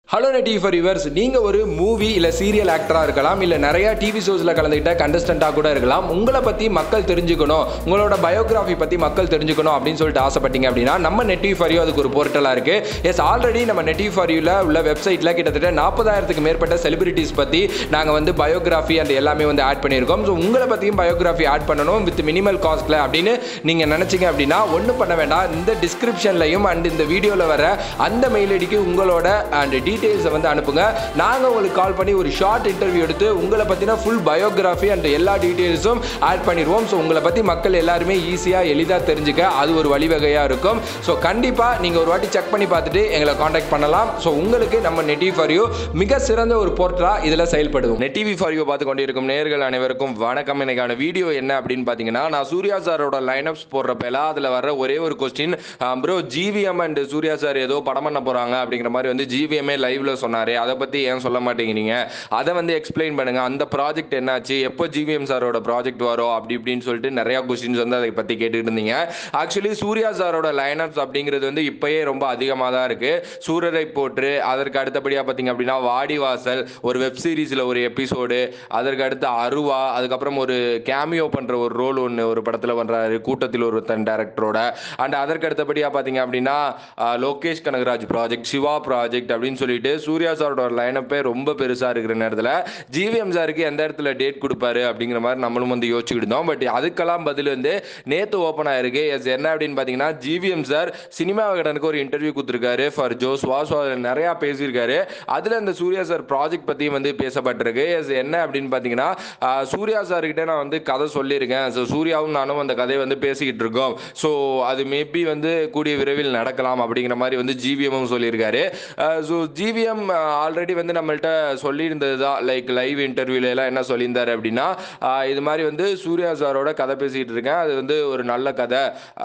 hello நெட்டி for viewers நீங்கள் ஒரு மூவி இல்லை சீரியல் ஆக்டராக இருக்கலாம் இல்லை நிறையா டிவி ஷோஸில் கலந்துக்கிட்ட கண்டஸ்டண்ட்டாக கூட இருக்கலாம் உங்களை பற்றி மக்கள் தெரிஞ்சுக்கணும் உங்களோட பயோகிராஃபி பற்றி மக்கள் தெரிஞ்சுக்கணும் அப்படின்னு சொல்லிட்டு ஆசைப்பட்டீங்க அப்படின்னா நம்ம நெட்டி ஃபார் யூ அதுக்கு ஒரு போர்ட்டலாக இருக்குது எஸ் ஆல்ரெடி நம்ம நெட்டி ஃபார் யூவில் உள்ள வெப்சைட்டில் கிட்டத்தட்ட நாற்பதாயிரத்துக்கு மேற்பட்ட செலிபிரிட்டிஸ் பற்றி நாங்கள் வந்து பயோகிராஃபி அண்ட் எல்லாமே வந்து ஆட் பண்ணியிருக்கோம் ஸோ உங்களை பற்றியும் பயோகிராஃபி ஆட் பண்ணணும் வித் மினிமல் காஸ்ட்டில் அப்படின்னு நீங்கள் நினச்சிங்க அப்படின்னா ஒன்றும் பண்ண வேண்டாம் இந்த டிஸ்கிரிப்ஷன்லையும் அண்ட் இந்த வீடியோவில் வர அந்த மெயில் ஐடிக்கு உங்களோட அண்ட் டீட்டெயில்ஸை வந்து அனுப்புங்க நாங்கள் உங்களுக்கு கால் பண்ணி ஒரு ஷார்ட் இன்டர்வியூ எடுத்து உங்களை பற்றின ஃபுல் பயோகிராஃபி அண்ட் எல்லா டீட்டெயில்ஸும் ஆட் பண்ணிடுவோம் ஸோ உங்களை பற்றி மக்கள் எல்லாருமே ஈஸியாக எளிதாக தெரிஞ்சுக்க அது ஒரு வழிவகையாக இருக்கும் ஸோ கண்டிப்பாக நீங்கள் ஒரு வாட்டி செக் பண்ணி பார்த்துட்டு எங்களை காண்டாக்ட் பண்ணலாம் ஸோ உங்களுக்கு நம்ம நெட்டி ஃபார் யூ மிக சிறந்த ஒரு போர்ட்டலாக இதில் செயல்படுவோம் நெட்டிவி ஃபார் யூ பார்த்து கொண்டிருக்கும் நேர்கள் அனைவருக்கும் வணக்கம் இன்னைக்கான வீடியோ என்ன அப்படின்னு பார்த்தீங்கன்னா நான் சூர்யா சாரோட லைனப்ஸ் போடுறப்பெல்லாம் அதில் வர ஒரே ஒரு question bro GVM and Suriya sir ஏதோ படம் பண்ண போகிறாங்க அப்படிங்கிற மாதிரி வந்து ஜிவிஎம்ஏ லைவ்ல சொன்னார் அதை பற்றி ஏன் சொல்ல மாட்டேங்கிறீங்க அதை வந்து எக்ஸ்பிளைன் பண்ணுங்க அந்த ப்ராஜெக்ட் என்னாச்சு எப்போ ஜிவிஎம் சாரோட ப்ராஜெக்ட் வரும் அப்படி இப்படின்னு சொல்லிட்டு நிறையா கொஸ்டின்ஸ் வந்து அதை பற்றி கேட்டுட்டு இருந்தீங்க ஆக்சுவலி சூர்யா சாரோட லைனப்ஸ் அப்படிங்கிறது வந்து இப்போயே ரொம்ப அதிகமாக தான் இருக்குது சூரரை போற்று அதற்கு அடுத்தபடியாக பார்த்தீங்க அப்படின்னா வாடிவாசல் ஒரு வெப் சீரிஸில் ஒரு எபிசோடு அதற்கு அடுத்து அருவா அதுக்கப்புறம் ஒரு கேமியோ பண்ணுற ஒரு ரோல் ஒன்று ஒரு படத்தில் பண்ணுறாரு கூட்டத்தில் ஒருத்தன் டேரக்டரோட அண்ட் அதற்கு அடுத்தபடியாக பார்த்தீங்க அப்படின்னா ஆஹ், லோகேஷ் கனகராஜ் ப்ராஜெக்ட் சிவா ப்ராஜெக்ட் அப்படின்னு சொல்லிட்டு சூர்யா சாரோட லைனப்பே ரொம்ப பெருசாக இருக்கிற நேரத்தில் ஜிவிஎம் சாருக்கு எந்த இடத்துல டேட் கொடுப்பாரு அப்படிங்கிற மாதிரி நம்மளும் வந்து யோசிச்சுக்கிட்டு இருந்தோம் பட் அதுக்கெல்லாம் பதில் வந்து நேற்று ஓப்பன் ஆயிருக்கு எஸ் என்ன அப்படின்னு பார்த்தீங்கன்னா ஜிவிஎம் சார் சினிமா விகடனுக்கு ஒரு இன்டர்வியூ கொடுத்துருக்காரு ஃபார் ஜோஸ் வாஸ் நிறையா பேசியிருக்காரு அதில் இந்த சூர்யா சார் ப்ராஜெக்ட் பற்றியும் வந்து பேசப்பட்டிருக்கு எஸ் என்ன அப்படின்னு பார்த்தீங்கன்னா ஆஹ், சூர்யா சார்கிட்ட நான் வந்து கதை சொல்லியிருக்கேன் ஸோ சூர்யாவும் நானும் அந்த கதையை வந்து பேசிக்கிட்டு இருக்கோம் ஸோ அது மேபி வந்து கூடிய விரைவில் நடக்கலாம் அப்படிங்கிற மாதிரி வந்து ஜிவிஎம்மும் சொல்லியிருக்காரு ஸோ ஜிவிஎம் ஆல்ரெடி வந்து நம்மள்ட்ட சொல்லியிருந்தது தான் லைக் லைவ் இன்டர்வியூல எல்லாம் என்ன சொல்லியிருந்தாரு அப்படின்னா ஆஹ், இது மாதிரி வந்து சூர்யா சாரோட கதை பேசிகிட்டு இருக்கேன் அது வந்து ஒரு நல்ல கதை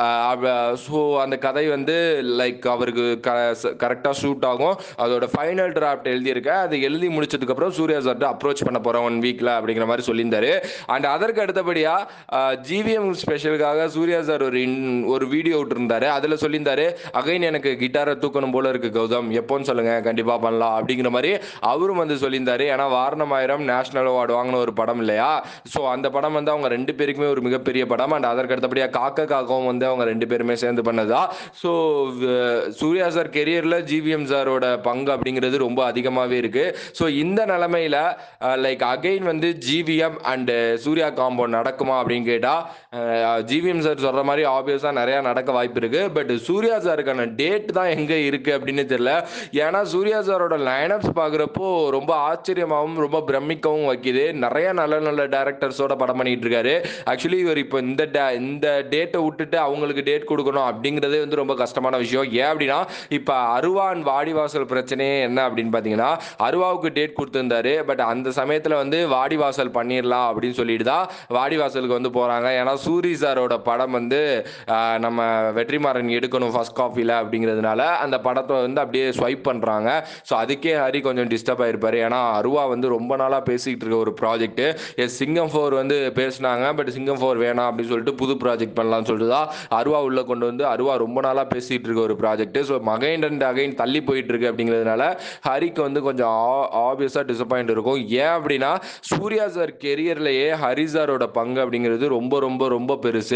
ஸோ அந்த கதை வந்து லைக் அவருக்கு கரெக்டாக ஷூட் ஆகும் அதோட ஃபைனல் டிராஃப்ட் எழுதியிருக்கேன் அது எழுதி முடிச்சதுக்கப்புறம் சூர்யா சார்ட்ட அப்ரோச் பண்ண போகிறேன் ஒன் வீக்கில் அப்படிங்கிற மாதிரி சொல்லியிருந்தாரு அண்ட் அதற்கு அடுத்தபடியாக ஜிவிஎம் ஸ்பெஷலுக்காக சூர்யா சார் ஒரு இன் ஒரு வீடியோ விட்டுருந்தாரு அதில் சொல்லியிருந்தாரு அகைன் எனக்கு கிட்டாரை தூக்கணும் போல இருக்கு கௌதம் எப்போன்னு சொல்லுங்க கண்டிப்பாக பண்ணலாம் அப்படிங்கிற மாதிரி அவரும் வந்து சொல்லியிருந்தாரு ஏன்னா வாரணமாயிரம் நேஷனல் அவார்டு வாங்கின ஒரு படம் இல்லையா ஸோ அந்த படம் வந்து அவங்க ரெண்டு பேருக்குமே ஒரு மிகப்பெரிய படம் அண்ட் அதற்கு அடுத்தபடியாக காக்க காக்கவும் வந்து அவங்க ரெண்டு பேருமே சேர்ந்து பண்ணதா ஸோ சூர்யா சார் கெரியரில் ஜிவிஎம் சாரோட பங்கு அப்படிங்கிறது ரொம்ப அதிகமாகவே இருக்கு ஸோ இந்த நிலமையில லைக் அகைன் வந்து ஜிவிஎம் அண்ட் சூர்யா காம்போ நடக்குமா அப்படின்னு கேட்டால் ஜிவிஎம் சார் சொல்கிற மாதிரி ஆப்வியஸாக நிறையா நடக்க வாய்ப்பு இருக்கு பட் சூர்யா சாருக்கான டேட் தான் எங்கே இருக்கு அப்படின்னு தெரியல ஏன்னா சூர்யா சாரோட லைனப்ஸ் பார்க்குறப்போ ரொம்ப ஆச்சரியமாகவும் ரொம்ப பிரமிக்கவும் வைக்குது நிறைய நல்ல நல்ல டேரக்டர்ஸோட படம் பண்ணிட்டு இருக்காரு ஆக்சுவலி இவர் இப்போ இந்த da- இந்த டேட்டை விட்டுட்டு அவங்களுக்கு டேட் கொடுக்கணும் அப்படிங்கிறதே வந்து ரொம்ப கஷ்டமான விஷயம் ஏன் அப்படின்னா இப்போ அருவான் வாடிவாசல் பிரச்சனையே என்ன அப்படின்னு பார்த்தீங்கன்னா அருவாவுக்கு டேட் கொடுத்துருந்தாரு பட் அந்த சமயத்தில் வந்து வாடிவாசல் பண்ணிடலாம் அப்படின்னு சொல்லிட்டு தான் வாடிவாசலுக்கு வந்து போகிறாங்க ஏன்னா சூரி சாரோட படம் வந்து ஆஹ், நம்ம வெற்றிமாறன் எடுக்கணும் ஃபர்ஸ்ட் காப்பியில் அப்படிங்கிறதுனால அந்த படத்தை வந்து அப்படியே ஸ்வைப் பண்ணுறாங்க ஸோ அதுக்கே ஹரி கொஞ்சம் டிஸ்டர்ப் ஆயிருப்பாரு ஏன்னா அருவா வந்து ரொம்ப நாளாக பேசிக்கிட்டு இருக்க ஒரு ப்ராஜெக்ட் எஸ் சிங்கம் ஃபோர் வந்து பேசினாங்க பட் சிங்கம் ஃபோர் வேணாம் அப்படின்னு சொல்லிட்டு புது ப்ராஜெக்ட் பண்ணலாம்னு சொல்லிட்டு தான் அருவா உள்ள கொண்டு வந்து அருவா ரொம்ப நாளாக பேசிகிட்டு இருக்க ஒரு project so again and again தள்ளி போயிட்டு இருக்கு அப்படிங்கிறதுனால ஹரிக்கு வந்து கொஞ்சம் ஆப்வியஸாக டிசப்பாயிண்ட் இருக்கும் ஏன் அப்படின்னா சூர்யா சார் கெரியர்லேயே ஹரி சாரோட பங்கு அப்படிங்கிறது ரொம்ப ரொம்ப ரொம்ப பெருசு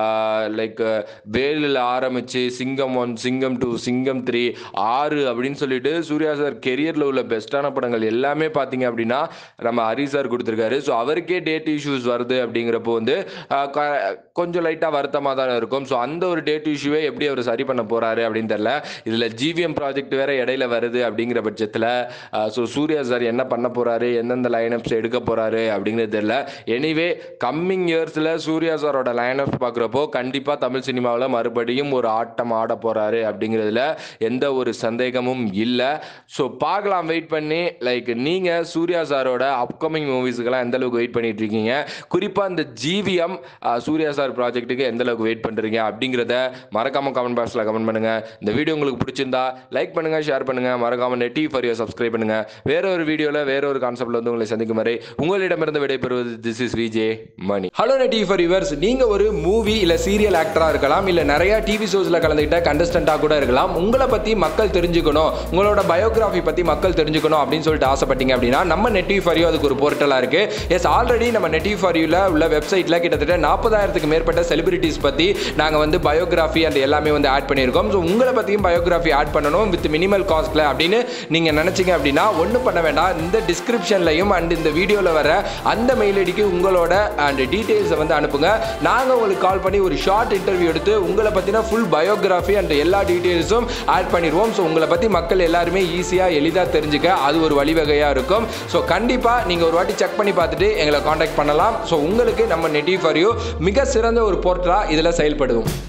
லைக் வேலில் ஆரம்பித்து சிங்கம் ஒன் சிங்கம் டூ சிங்கம் த்ரீ ஆறு அப்படின்னு சொல்லிட்டு சூர்யா சார் கெரியரில் உள்ள பெஸ்ட்டான படங்கள் எல்லாமே பார்த்தீங்க அப்படின்னா நம்ம ஹரி சார் கொடுத்துருக்காரு ஸோ அவருக்கே டேட் இஷ்யூஸ் வருது அப்படிங்கிறப்போ வந்து ஆஹ் க- கொஞ்சம் லைட்டாக வருத்தமாக தான் இருக்கும் ஸோ அந்த ஒரு டேட் இஷ்யூவை எப்படி அவர் சரி பண்ண போகிறாரு அப்படின்னு தெரில இதில் ஜிவிஎம் ப்ராஜெக்ட் வேற இடையில வருது அப்படிங்கிற பட்சத்தில் ஸோ சூர்யா சார் என்ன பண்ண போகிறாரு எந்தெந்த லைனப்ஸ் எடுக்க போகிறாரு அப்படிங்கிறது தெரில எனிவே கம்மிங் இயர்ஸில் சூர்யா சாரோட லைனப்ஸ் பார்க்குறப்போ கண்டிப்பாக தமிழ் சினிமாவில் மறுபடியும் ஒரு ஆட்டம் ஆட போகிறாரு அப்படிங்கிறதுல எந்த ஒரு சந்தேகமும் இல்லை ஸோ பார்க்கலாம் வெயிட் பண்ணி லைக் நீங்கள் சூர்யா சாரோட அப்கமிங் மூவிஸுக்கெல்லாம் எந்த அளவுக்கு வெயிட் பண்ணிட்டு இருக்கீங்க குறிப்பாக இந்த ஜிவிஎம் சூர்யா சார் ப்ராஜெக்ட்டுக்கு எந்த அளவுக்கு வெயிட் பண்ணுறீங்க அப்படிங்கிறத மறக்காம கமெண்ட் பாக்ஸில் கமெண்ட் பண்ணுங்க இந்த வீடியோ உங்களுக்கு பிடிச்சிருந்தா லைக் பண்ணுங்க ஷேர் பண்ணுங்க மறக்காம நெட்டி ஃபார் யூர் சப்ஸ்கிரைப் பண்ணுங்க வேற ஒரு வீடியோவில் வேற ஒரு கான்செப்ட்ல வந்து உங்களை சந்திக்கும் வரை உங்களிடமிருந்து விடைபெறுவது this is VJ Mani hello நெட்டி ஃபார் யூவர்ஸ் நீங்க ஒரு மூவி இல்ல சீரியல் ஆக்டரா இருக்கலாம் இல்ல நிறைய டிவி ஷோஸ்ல கலந்துக்கிட்ட கண்டஸ்டண்டா கூட இருக்கலாம் உங்களை பத்தி மக்கள் தெரிஞ்சுக்கணும் உங்களோட பயோகிராஃபி பற்றி மக்கள் தெரிஞ்சுக்கணும் அப்படின்னு சொல்லிட்டு ஆசைப்பட்டீங்க அப்படின்னா நம்ம நெட்டிவ் ஃபார் யூ அதுக்கு ஒரு போர்ட்டலாக இருக்குது எஸ் ஆல்ரெடி நம்ம நெட்டிவ் ஃபார் யூவில் உள்ள வெப்சைட்டில் கிட்டத்தட்ட நாற்பதாயிரத்துக்கு மேற்பட்ட செலிபிரிட்டிஸ் பற்றி நாங்கள் வந்து பயோகிராஃபி அண்ட் எல்லாமே வந்து ஆட் பண்ணியிருக்கோம் ஸோ உங்களை பற்றியும் பயோகிராஃபி ஆட் பண்ணணும் வித் மினிமல் காஸ்ட்டில் அப்படின்னு நீங்கள் நினச்சிங்க அப்படின்னா ஒன்றும் பண்ண வேண்டாம் இந்த டிஸ்கிரிப்ஷன்லையும் அண்ட் இந்த வீடியோவில் வர அந்த மெயில் ஐடிக்கு உங்களோட அண்ட் டீட்டெயில்ஸை வந்து அனுப்புங்க நாங்கள் உங்களுக்கு கால் பண்ணி ஒரு ஷார்ட் இன்டர்வியூ எடுத்து உங்களை பற்றின ஃபுல் பயோகிராஃபி அண்ட் எல்லா டீட்டெயில்ஸும் ஆட் பண்ணிடுவோம் ஸோ உங்களை பற்றி மக்கள் எல்லாருமே ஈஸியாக எளிதாக தெரிஞ்சுக்க அது ஒரு வழிவகையாக இருக்கும் ஸோ கண்டிப்பாக நீங்கள் ஒரு வாட்டி செக் பண்ணி பார்த்துட்டு எங்களை காண்டாக்ட் பண்ணலாம் ஸோ உங்களுக்கு நம்ம நெட்டிவ் ஃபார் யூ மிக சிறந்த ஒரு போர்ட்டலாக இதில் செயல்படுவோம்